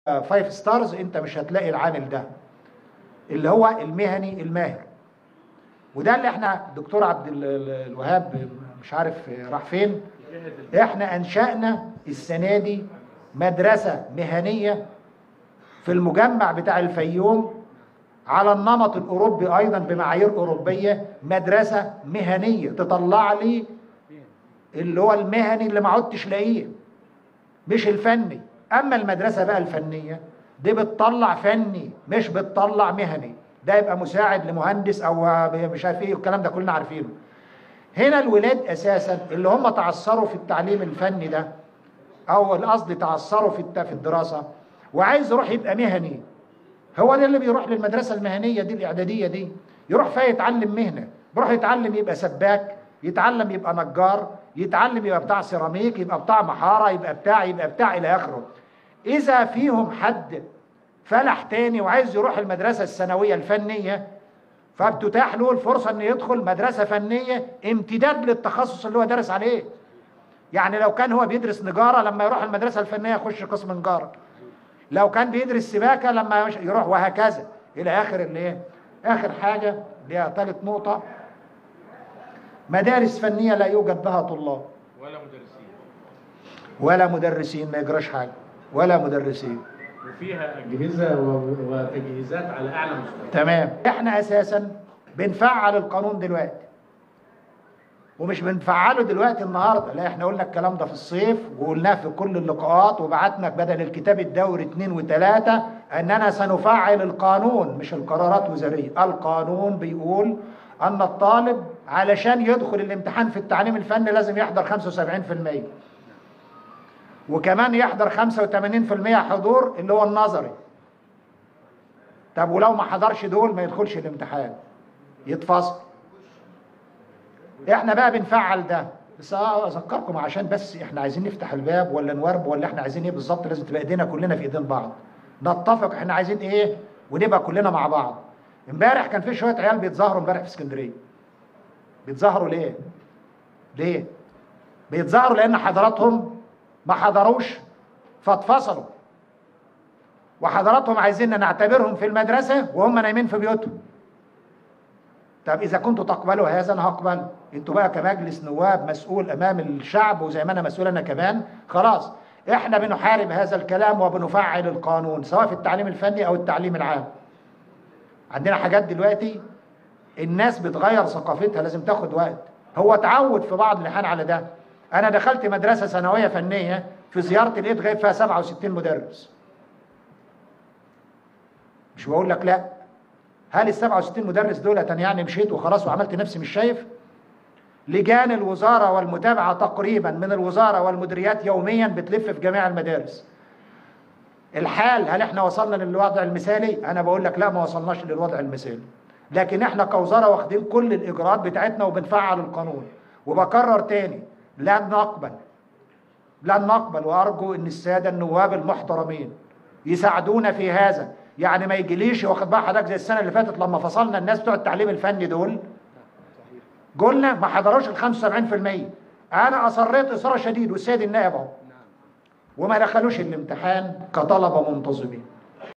فايف ستارز انت مش هتلاقي العامل ده اللي هو المهني الماهر وده اللي احنا دكتور عبد ال- ال- الوهاب مش عارف راح فين احنا انشأنا السنة دي مدرسة مهنية في المجمع بتاع الفيوم على النمط الأوروبي أيضا بمعايير أوروبية مدرسة مهنية تطلع لي اللي هو المهني اللي ما عدتش لاقيه مش الفني أما المدرسة بقى الفنية دي بتطلع فني مش بتطلع مهني ده يبقى مساعد لمهندس أو مش عارف إيه الكلام ده كلنا عارفينه هنا الولاد أساسا اللي هم تعثروا في التعليم الفني ده أو القصد تعثروا في الت- في الدراسة وعايز يروح يبقى مهني هو ده اللي بيروح للمدرسة المهنية دي الإعدادية دي يروح فيها يتعلم مهنة بيروح يتعلم يبقى سباك يتعلم يبقى نجار يتعلم يبقى بتاع سيراميك يبقى بتاع محارة يبقى بتاع يبقى بتاع إلى آخره إذا فيهم حد فلح تاني وعايز يروح المدرسة الثانوية الفنية فبتتاح له الفرصة انه يدخل مدرسة فنية امتداد للتخصص اللي هو دارس عليه يعني لو كان هو بيدرس نجارة لما يروح المدرسة الفنية يخش قسم نجارة لو كان بيدرس سباكة لما يش- يروح وهكذا إلى آخر اللي إيه آخر حاجة اللي هي ثالث نقطة مدارس فنية لا يوجد بها طلاب ولا مدرسين ولا مدرسين ما يجراش حاجة ولا مدرسين وفيها أجهزة و- وتجهيزات على أعلى مستوى تمام احنا اساسا بنفعل القانون دلوقتي ومش بنفعله دلوقتي النهارده لا احنا قلنا الكلام ده في الصيف وقلناه في كل اللقاءات وبعتنا بدل الكتاب الدوري اثنين وثلاثة اننا سنفعل القانون مش القرارات وزارية القانون بيقول ان الطالب علشان يدخل الامتحان في التعليم الفني لازم يحضر 75% وكمان يحضر 85% حضور اللي هو النظري طب ولو ما حضرش دول ما يدخلش الامتحان يتفصل احنا بقى بنفعل ده بس اذكركم عشان بس احنا عايزين نفتح الباب ولا نورب ولا احنا عايزين ايه بالظبط لازم تبقى ايدينا كلنا في ايدين بعض نتفق احنا عايزين ايه ونبقى كلنا مع بعض امبارح كان في شويه عيال بيتظاهروا امبارح في اسكندريه بيتظاهروا ليه ليه بيتظاهروا لان حضراتهم ما حضروش فاتفصلوا وحضراتهم عايزيننا نعتبرهم في المدرسة وهم نايمين في بيوتهم طب إذا كنتوا تقبلوا هذا أنا هقبل أنتوا بقى كمجلس نواب مسؤول أمام الشعب وزي ما أنا مسؤول أنا كمان خلاص إحنا بنحارب هذا الكلام وبنفعل القانون سواء في التعليم الفني أو التعليم العام عندنا حاجات دلوقتي الناس بتغير ثقافتها لازم تاخد وقت هو اتعود في بعض الأحيان على ده أنا دخلت مدرسة ثانوية فنية في زيارتي لقيت غايب فيها 67 مدرس مش بقول لك لا هل ال 67 مدرس دول يعني مشيت وخلاص وعملت نفسي مش شايف لجان الوزارة والمتابعة تقريبا من الوزارة والمديريات يوميا بتلف في جميع المدارس الحال هل احنا وصلنا للوضع المثالي انا بقول لك لا ما وصلناش للوضع المثالي لكن احنا كوزارة واخدين كل الاجراءات بتاعتنا وبنفعل القانون وبكرر تاني لن نقبل لن نقبل وارجو ان الساده النواب المحترمين يساعدونا في هذا يعني ما يجيليش واخد بقى حضرتك زي السنه اللي فاتت لما فصلنا الناس بتوع التعليم الفني دول قلنا ما حضروش ال 75% انا اصريت اصرار شديد والسيد النائب اهو وما دخلوش الامتحان كطلبه منتظمين